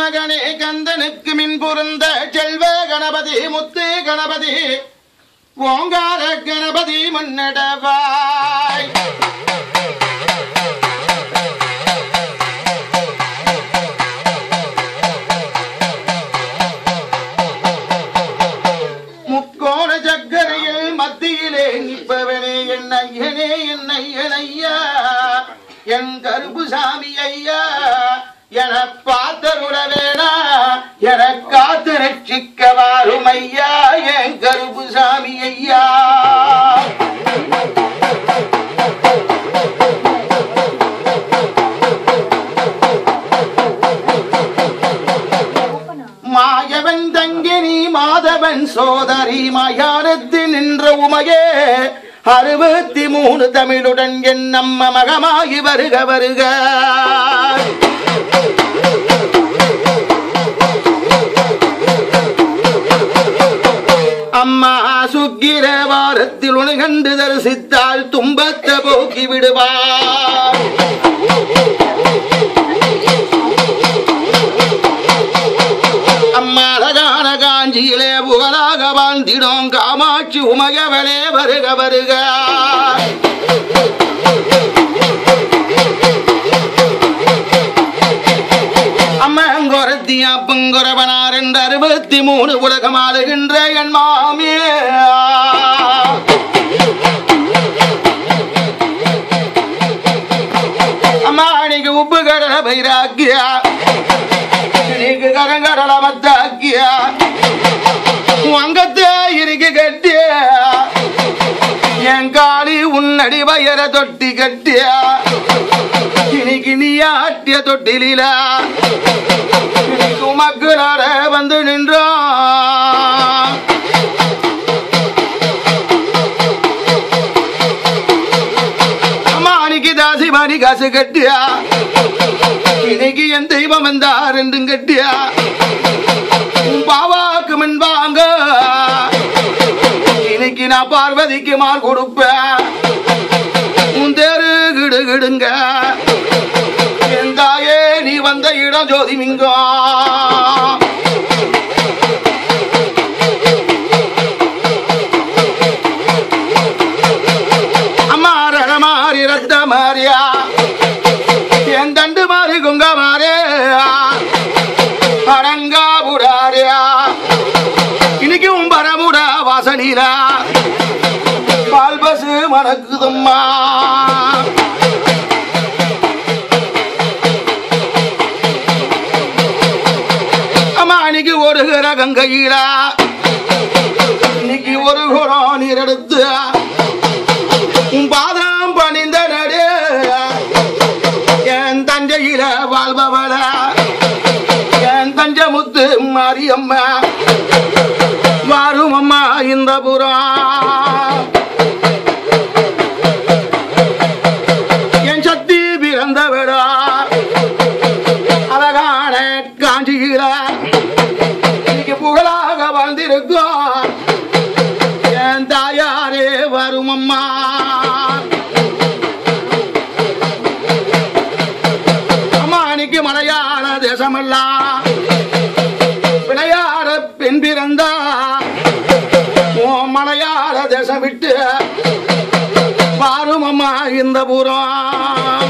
மகனே கந்தனுக்கு மின் பொருந்த செல்வ கணபதி முத்து கணபதி ஓங்கார கணபதி முன்னடவாய் முக்கோண சக்கரையில் மத்தியிலே நிற்பவனே என் ஐயனே என் ஐயன் ஐயா என் கருப்புசாமி ஐயா என பார்த்தருட வேணா என காத்து ரட்சிக்க வாரும் ஐயா என் கருப்புசாமி ஐயா மாயவன் தங்கினி மாதவன் சோதரி மயானத்தில் நின்ற உமையே அறுபத்தி மூணு தமிழுடன் என் நம்ம மகமாகி வருக வருக அம்மா சுக்கிர வாரத்தில் உன கண்டு தரிசித்தால் துன்பத்தை போக்கி விடுவார் அம்மா அழகான காஞ்சியிலே புகழாக வாழ்ந்திடும் காமாட்சி உமையவனே வருக வருக அம்மங்கொரத்தி அப்பங்குறவனார் என்ற அறுபத்தி மூணு உலகம் ஆளுகின்ற என் மாமே அம்மா அன்னைக்கு உப்பு கடலை பயிராக்கியா இன்னைக்கு கரங்கடல மத்தாக்கியா அங்கத்தே இருக்கு கட்டிய என் காளி உன்னடி வயர தொட்டி கட்டிய இன்னைக்கு நீ ஆட்டிய தொட்டிலா இன்னைக்கு மக்களோட வந்து நின்றோம் அம்மா அன்னைக்கு தாசி மாடி காசு கட்டியா இன்னைக்கு என் தெய்வம் வந்தார் என்றும் கட்டியா உன் பாவாக்கு முன்பாங்க இன்னைக்கு நான் பார்வதிக்கு மால் கொடுப்பேன் உன் தேரு கிடு கிடுங்க என் தாயே நீ வந்த இடம் ஜோதிமிங்கம் அம்மா ரண மாறி ரத்த மாறியா என் தண்டு மாறி குங்க மாறே அடங்கா புடாரியா இன்னைக்கு உம்பரமுடா வாசனிலா பால் பசு மணக்குதம்மா அம்மா இன்னைக்கு ஒரு கங்கையிலா இன்னைக்கு ஒரு குடம் நீர் எடுத்து உன் பாதம் பணிந்த நடு என் தஞ்சையில வாழ்பவள என் தஞ்ச முத்து மாரியம்மா வாரும் அம்மா இந்த புறம் என் சக்தி பிறந்த விடா அழகான காஞ்சியில இன்னைக்கு புகழாக வாழ்ந்திருக்கோம் என் தாயாரே வரும் அம்மா அம்மா அன்னைக்கு மலையாள தேசமெல்லாம் விளையாட பெண் பிறந்தா உன் மலையாள தேசம் விட்டு பாரும் அம்மா இந்த புறம்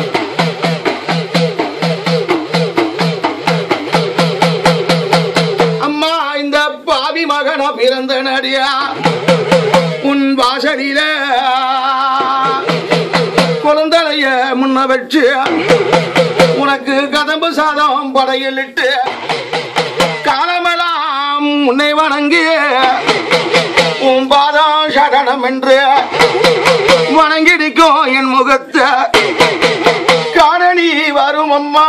அம்மா இந்த பாவி மகன பிறந்த நடியா உன் வாசலில குழந்தைய முன்ன வச்சு உனக்கு கதம்பு சாதம் படையலிட்டு காலமெல்லாம் உன்னை வணங்கி உன் பாதம் சரணம் என்று வணங்கிடிக்கும் என் முகத்தை காணனி வரும் அம்மா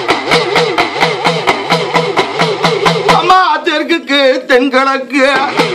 அம்மா தெற்குக்கு தென்கிழக்கு